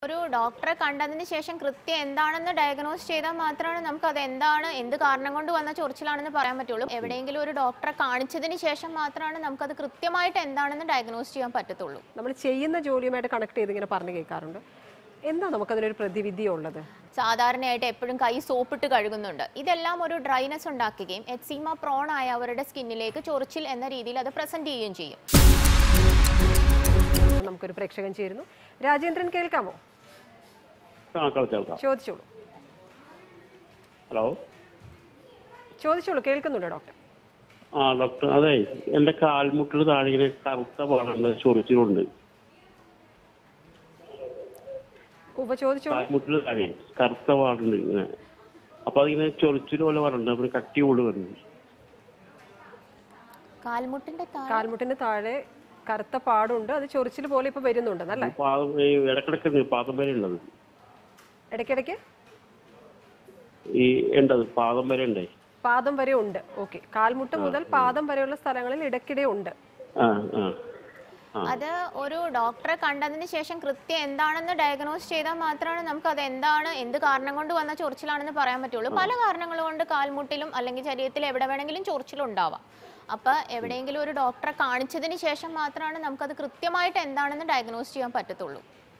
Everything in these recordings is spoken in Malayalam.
ഒരു ഡോക്ടറെ കണ്ടതിന് ശേഷം കൃത്യം എന്താണെന്ന് ഡയഗ്നോസ് ചെയ്താൽ മാത്രമാണ് നമുക്ക് അത് എന്താണ് എന്ത് കാരണം കൊണ്ട് വന്ന ചൊറിച്ചിലാണെന്ന് പറയാൻ പറ്റുള്ളൂ എവിടെയെങ്കിലും ഒരു ഡോക്ടറെ കാണിച്ചതിന് ശേഷം മാത്രമാണ് നമുക്കത് കൃത്യമായിട്ട് എന്താണെന്ന് ഡയഗ്നോസ് ചെയ്യാൻ പറ്റത്തുള്ളൂ നമ്മൾ ചെയ്യുന്ന ജോലിയുമായിട്ട് കണക്ട് ചെയ്ത് ഇങ്ങനെ പറഞ്ഞു കേൾക്കാറുണ്ട് എന്താ നമുക്കതിനൊരു പ്രതിവിധി ഉള്ളത് സാധാരണയായിട്ട് എപ്പോഴും കൈ സോപ്പിട്ട് കഴുകുന്നുണ്ട് ഇതെല്ലാം ഒരു ഡ്രൈനസ് ഉണ്ടാക്കുകയും എക്സീമ പ്രോൺ ആയ അവരുടെ സ്കിന്നിലേക്ക് ചൊറിച്ചിൽ എന്ന രീതിയിൽ അത് പ്രസന്റ് ചെയ്യുകയും ചെയ്യും നമുക്കൊരു പ്രേക്ഷകൻ ചേരുന്നു രാജേന്ദ്രൻ കേൾക്കാമോ ആ കേൾക്കാം ചോദിച്ചോളൂ ഹലോ ചോദിച്ചോളൂ കേൾക്കുന്നുണ്ട് ഡോക്ടർ ആ ഡോക്ടർ അതെ എന്റെ കാൽമുട്ടിൽ താഴെ ഇങ്ങനെ കറുത്ത പാടുണ്ട് ചൊറിച്ചിലുണ്ട് ഉപ ചോദിച്ചോളൂ കാൽമുട്ടിൽ താഴെ കറുത്ത പാടുണ്ട് ഇങ്ങനെ അപ്പൊ അതിങ്ങനെ ചൊറിച്ചിൽ പോലെ പറയുന്നുണ്ട് അപ്പൊ കട്ടി കൊണ്ട് വരുന്നു കാൽമുട്ടിന്റെ താഴെ കാൽമുട്ടിന് താഴെ കറുത്ത പാടുണ്ട് അത് ചൊറിച്ചിൽ പോലെ ഇപ്പൊ വരുന്നുണ്ടെന്നല്ലേ പാദം ഈ ഇടക്കിടക്ക് പാദം വരെ ഉണ്ടത് ഇടയ്ക്കിടയ്ക്ക് ഈ ഉണ്ടത് പാദം വരെ ഉണ്ടേ പാദം വരെ ഉണ്ട് ഓക്കെ കാൽമുട്ട് മുതൽ പാദം വരെയുള്ള സ്ഥലങ്ങളിൽ ഇടയ്ക്കിടെ ഉണ്ട് ആ ആ ആ അത് ഒരു ഡോക്ടറെ കണ്ടതിന് ശേഷം കൃത്യം എന്താണെന്ന് ഡയഗ്നോസ് ചെയ്താൽ മാത്രമാണ് നമുക്ക് അത് എന്താണ് എന്ത് കാരണം കൊണ്ട് വന്ന ചൊറിച്ചിലാണെന്ന് പറയാൻ പറ്റുള്ളൂ പല കാരണങ്ങൾ കൊണ്ട് കാൽമുട്ടിലും അല്ലെങ്കിൽ ശരീരത്തിൽ എവിടെ വേണമെങ്കിലും ചൊറിച്ചിലുണ്ടാവാം അപ്പൊ എവിടെയെങ്കിലും ഒരു ഡോക്ടറെ കാണിച്ചതിന് ശേഷം മാത്രമാണ് നമുക്കത് കൃത്യമായിട്ട് എന്താണെന്ന് ഡയഗ്നോസ് ചെയ്യാൻ പറ്റത്തുള്ളൂ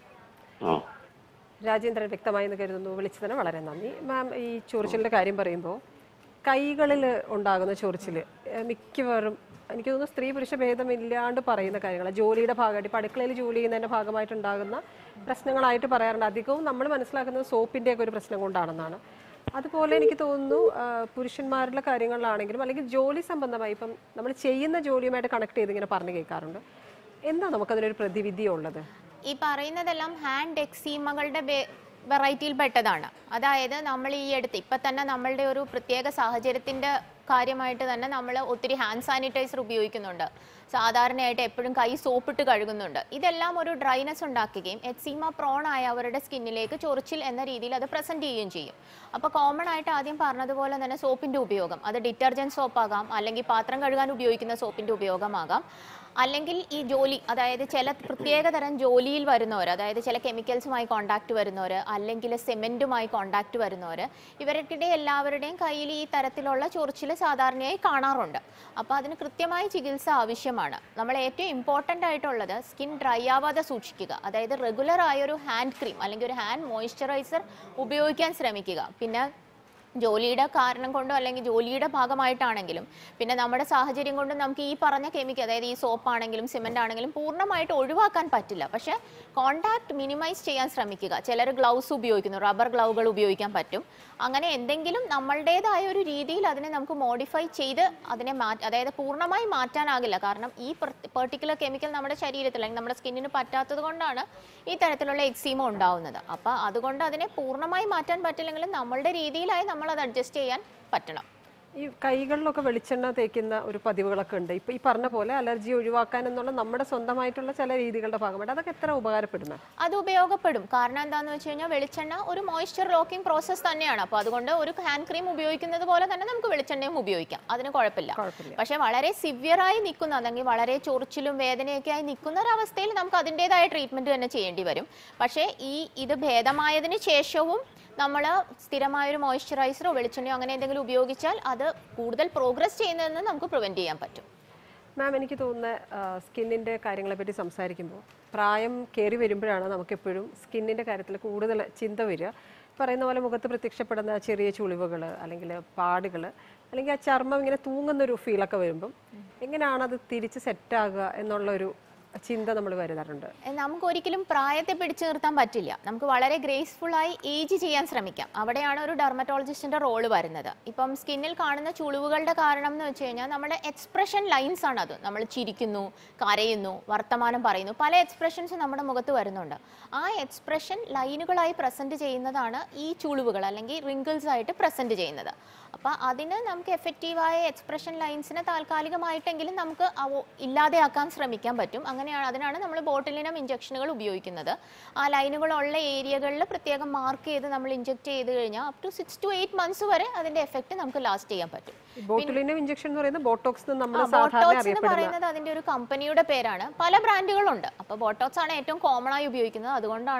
ആ രാജേന്ദ്രൻ വ്യക്തമായി എന്ന് കരുതുന്നു വിളിച്ചതിന് വളരെ നന്ദി മാം ഈ ചൊറിച്ചിലിന്റെ കാര്യം പറയുമ്പോൾ കൈകളിൽ ഉണ്ടാകുന്ന ചൊറിച്ചിൽ ഏഹ് മിക്കവാറും എനിക്ക് തോന്നുന്നു സ്ത്രീ പുരുഷ ഭേദമില്ലാണ്ട് പറയുന്ന കാര്യങ്ങൾ ജോലിയുടെ ഭാഗമായിട്ട് ഇപ്പോൾ അടുക്കളയിൽ ജോലി ചെയ്യുന്നതിന്റെ ഭാഗമായിട്ടുണ്ടാകുന്ന പ്രശ്നങ്ങളായിട്ട് പറയാറുണ്ട് അധികവും നമ്മൾ മനസ്സിലാക്കുന്നത് സോപ്പിന്റെ ഒക്കെ ഒരു പ്രശ്നം കൊണ്ടാണെന്നാണ് അതുപോലെ എനിക്ക് തോന്നുന്നു ആ, പുരുഷന്മാരുടെ കാര്യങ്ങളിലാണെങ്കിലും അല്ലെങ്കിൽ ജോലി സംബന്ധമായി ഇപ്പം നമ്മൾ ചെയ്യുന്ന ജോലിയുമായിട്ട് കണക്ട് ചെയ്ത് ഇങ്ങനെ പറഞ്ഞു കേൾക്കാറുണ്ട് എന്താ നമുക്കതിനൊരു പ്രതിവിധി ഉള്ളത് ഈ പറയുന്നതെല്ലാം ഹാൻഡ് എക്സീമകളുടെ വെറൈറ്റിയിൽ പെട്ടതാണ് അതായത് നമ്മൾ ഈ അടുത്ത് ഇപ്പം തന്നെ നമ്മളുടെ ഒരു പ്രത്യേക സാഹചര്യത്തിൻ്റെ കാര്യമായിട്ട് തന്നെ നമ്മൾ ഒത്തിരി ഹാൻഡ് സാനിറ്റൈസർ ഉപയോഗിക്കുന്നുണ്ട് സാധാരണയായിട്ട് എപ്പോഴും കൈ സോപ്പിട്ട് കഴുകുന്നുണ്ട് ഇതെല്ലാം ഒരു ഡ്രൈനസ് ഉണ്ടാക്കുകയും എക്സീമ പ്രോൺ ആയ അവരുടെ സ്കിന്നിലേക്ക് ചൊറിച്ചിൽ എന്ന രീതിയിൽ അത് പ്രസന്റ് ചെയ്യുകയും ചെയ്യും അപ്പോൾ കോമൺ ആയിട്ട് ആദ്യം പറഞ്ഞതുപോലെ തന്നെ സോപ്പിന്റെ ഉപയോഗം അത് ഡിറ്റർജൻറ്റ് സോപ്പാകാം അല്ലെങ്കിൽ പാത്രം കഴുകാൻ ഉപയോഗിക്കുന്ന സോപ്പിന്റെ ഉപയോഗമാകാം അല്ലെങ്കിൽ ഈ ജോലി അതായത് ചില പ്രത്യേക തരം ജോലിയിൽ വരുന്നവർ അതായത് ചില കെമിക്കൽസുമായി കോണ്ടാക്ട് വരുന്നവർ അല്ലെങ്കിൽ സിമെൻറ്റുമായി കോണ്ടാക്ട് വരുന്നവർ ഇവർക്കിടെ എല്ലാവരുടെയും കയ്യിൽ ഈ തരത്തിലുള്ള ചൊറിച്ചിൽ സാധാരണയായി കാണാറുണ്ട് അപ്പോൾ അതിന് കൃത്യമായ ചികിത്സ ആവശ്യമാണ് നമ്മൾ ഏറ്റവും ഇമ്പോർട്ടൻ്റ് ആയിട്ടുള്ളത് സ്കിൻ ഡ്രൈ ആവാതെ സൂക്ഷിക്കുക അതായത് റെഗുലർ ആയ ഒരു ഹാൻഡ് ക്രീം അല്ലെങ്കിൽ ഒരു ഹാൻഡ് മോയ്സ്ചറൈസർ ഉപയോഗിക്കാൻ ശ്രമിക്കുക പിന്നെ ജോലിയുടെ കാരണം കൊണ്ടോ അല്ലെങ്കിൽ ജോലിയുടെ ഭാഗമായിട്ടാണെങ്കിലും പിന്നെ നമ്മുടെ സാഹചര്യം കൊണ്ടും നമുക്ക് ഈ പറഞ്ഞ കെമിക്കൽ അതായത് ഈ സോപ്പ് ആണെങ്കിലും സിമെന്റ് ആണെങ്കിലും പൂർണ്ണമായിട്ട് ഒഴിവാക്കാൻ പറ്റില്ല പക്ഷേ കോണ്ടാക്ട് മിനിമൈസ് ചെയ്യാൻ ശ്രമിക്കുക ചിലർ ഗ്ലൗസ് ഉപയോഗിക്കുന്നു റബ്ബർ ഗ്ലൗകൾ ഉപയോഗിക്കാൻ പറ്റും അങ്ങനെ എന്തെങ്കിലും നമ്മളുടേതായ ഒരു രീതിയിൽ അതിനെ നമുക്ക് മോഡിഫൈ ചെയ്ത് അതിനെ മാറ്റ അതായത് പൂർണ്ണമായി മാറ്റാനാകില്ല കാരണം ഈ പെർട്ടിക്കുലർ കെമിക്കൽ നമ്മുടെ ശരീരത്തിൽ അല്ലെങ്കിൽ നമ്മുടെ സ്കിന്നിന് പറ്റാത്തത് കൊണ്ടാണ് ഈ തരത്തിലുള്ള എക്സീമ ഉണ്ടാവുന്നത് അപ്പോൾ അതുകൊണ്ട് അതിനെ പൂർണ്ണമായി മാറ്റാൻ പറ്റില്ലെങ്കിലും നമ്മളുടെ രീതിയിലായി നമ്മൾ അത് അഡ്ജസ്റ്റ് ചെയ്യാൻ പറ്റണം ഈ കൈകളിലൊക്കെ വെളിച്ചെണ്ണ തേക്കുന്ന ഒരു പതിവുകളൊക്കെ ഉണ്ട് ഇപ്പൊ ഈ പറഞ്ഞ പോലെ അലർജി ഒഴിവാക്കാൻ എന്നുള്ള നമ്മുടെ സ്വന്തമായിട്ടുള്ള ചില രീതികളുടെ ഭാഗമായിട്ട് അതൊക്കെ എത്ര ഉപകാരപ്പെടുന്നത് അത് ഉപയോഗപ്പെടും കാരണം എന്താണെന്ന് വെച്ച് കഴിഞ്ഞാൽ വെളിച്ചെണ്ണ ഒരു മോയ്സ്ചർ ലോക്കിംഗ് പ്രോസസ്സ് തന്നെയാണ് അപ്പോൾ അതുകൊണ്ട് ഒരു ഹാൻഡ് ക്രീം ഉപയോഗിക്കുന്നത് പോലെ തന്നെ നമുക്ക് വെളിച്ചെണ്ണയും ഉപയോഗിക്കാം അതിന് കുഴപ്പമില്ല കുഴപ്പമില്ല പക്ഷേ വളരെ സിവിയറായി നിൽക്കുന്ന അല്ലെങ്കിൽ വളരെ ചൊറിച്ചിലും വേദനയൊക്കെ ആയി നിൽക്കുന്ന ഒരു അവസ്ഥയിൽ നമുക്ക് അതിൻ്റെതായ ട്രീറ്റ്മെൻറ്റ് തന്നെ ചെയ്യേണ്ടി വരും പക്ഷേ ഈ ഇത് ഭേദമായതിന് ശേഷവും നമ്മൾ സ്ഥിരമായൊരു മോയ്സ്ചറൈസറോ വെളിച്ചെണ്ണയോ അങ്ങനെ എന്തെങ്കിലും ഉപയോഗിച്ചാൽ അത് കൂടുതൽ പ്രോഗ്രസ് ചെയ്യുന്നതെന്ന് നമുക്ക് പ്രിവെൻറ്റ് ചെയ്യാൻ പറ്റും മാം എനിക്ക് തോന്നുന്ന സ്കിന്നിൻ്റെ കാര്യങ്ങളെ പറ്റി സംസാരിക്കുമ്പോൾ പ്രായം കയറി വരുമ്പോഴാണ് നമുക്കെപ്പോഴും സ്കിന്നിൻ്റെ കാര്യത്തിൽ കൂടുതൽ ചിന്ത വരിക പറയുന്ന പോലെ മുഖത്ത് പ്രത്യക്ഷപ്പെടുന്ന ചെറിയ ചുളിവുകൾ അല്ലെങ്കിൽ പാടുകൾ അല്ലെങ്കിൽ ആ ചർമ്മം ഇങ്ങനെ തൂങ്ങുന്നൊരു ഫീലൊക്കെ വരുമ്പം എങ്ങനെയാണ് അത് തിരിച്ച് സെറ്റാകുക എന്നുള്ളൊരു ചിന്ത നമ്മൾ വരുതാറുണ്ട് നമുക്ക് ഒരിക്കലും പ്രായത്തെ പിടിച്ചു നിർത്താൻ പറ്റില്ല നമുക്ക് വളരെ ഗ്രേസ്ഫുൾ ആയി ഏജ് ചെയ്യാൻ ശ്രമിക്കാം അവിടെയാണ് ഒരു ഡെർമറ്റോളജിസ്റ്റിന്റെ റോള് വരുന്നത് ഇപ്പം സ്കിന്നിൽ കാണുന്ന ചുളിവുകളുടെ കാരണം എന്ന് വെച്ച് കഴിഞ്ഞാൽ നമ്മുടെ എക്സ്പ്രഷൻ ലൈൻസ് ആണ് അത് നമ്മൾ ചിരിക്കുന്നു കരയുന്നു വർത്തമാനം പറയുന്നു പല എക്സ്പ്രഷൻസ് നമ്മുടെ മുഖത്ത് വരുന്നുണ്ട് ആ എക്സ്പ്രഷൻ ലൈനുകളായി പ്രസന്റ് ചെയ്യുന്നതാണ് ഈ ചുളിവുകൾ അല്ലെങ്കിൽ റിങ്കിൾസ് ആയിട്ട് പ്രസന്റ് ചെയ്യുന്നത് അപ്പോൾ അതിന് നമുക്ക് എഫക്റ്റീവായ എക്സ്പ്രഷൻ ലൈൻസിനെ താൽക്കാലികമായിട്ടെങ്കിലും നമുക്ക് അവ ഇല്ലാതെയാക്കാൻ ശ്രമിക്കാൻ പറ്റും അങ്ങനെയാണ് അതിനാണ് നമ്മൾ ബോട്ടിലിനം ഇഞ്ചക്ഷനുകൾ ഉപയോഗിക്കുന്നത് ആ ലൈനുകളുള്ള ഏരിയകളിൽ പ്രത്യേകം മാർക്ക് ചെയ്ത് നമ്മൾ ഇഞ്ചെക്ട് ചെയ്ത് കഴിഞ്ഞാൽ up to six to eight months വരെ അതിന്റെ എഫക്റ്റ് നമുക്ക് ലാസ്റ്റ് ചെയ്യാൻ പറ്റും ബോട്ടുലിനം ഇഞ്ചക്ഷൻ എന്ന് പറയുന്നത് ബോട്ടോക്സ് നമ്മൾ സാധാരണ ബോട്ടോക്സ് എന്ന് അറിയപ്പെടുന്ന പറയുന്നത് അതിന്റെ ഒരു കമ്പനിയുടെ പേരാണ് പല ബ്രാൻഡുകളുണ്ട് അപ്പോൾ ബോട്ടോക്സ് ആണ് ഏറ്റവും കോമൺ ആയി ഉപയോഗിക്കുന്നത് അതുകൊണ്ടാണ്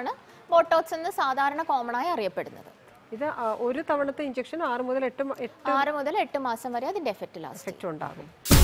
ബോട്ടോക്സ് എന്ന് സാധാരണ കോമൺ ആയി അറിയപ്പെടുന്നത് ഇത് ആ, ഒരു തവണത്തെ ഇഞ്ചക്ഷൻ ആറ് മുതൽ എട്ട് മ- എട്ട് ആറ് മുതൽ എട്ട് മാസം വരെ അതിന്റെ എഫക്റ്റ് ലാസ്റ്റ് എഫക്റ്റ് ഉണ്ടാകും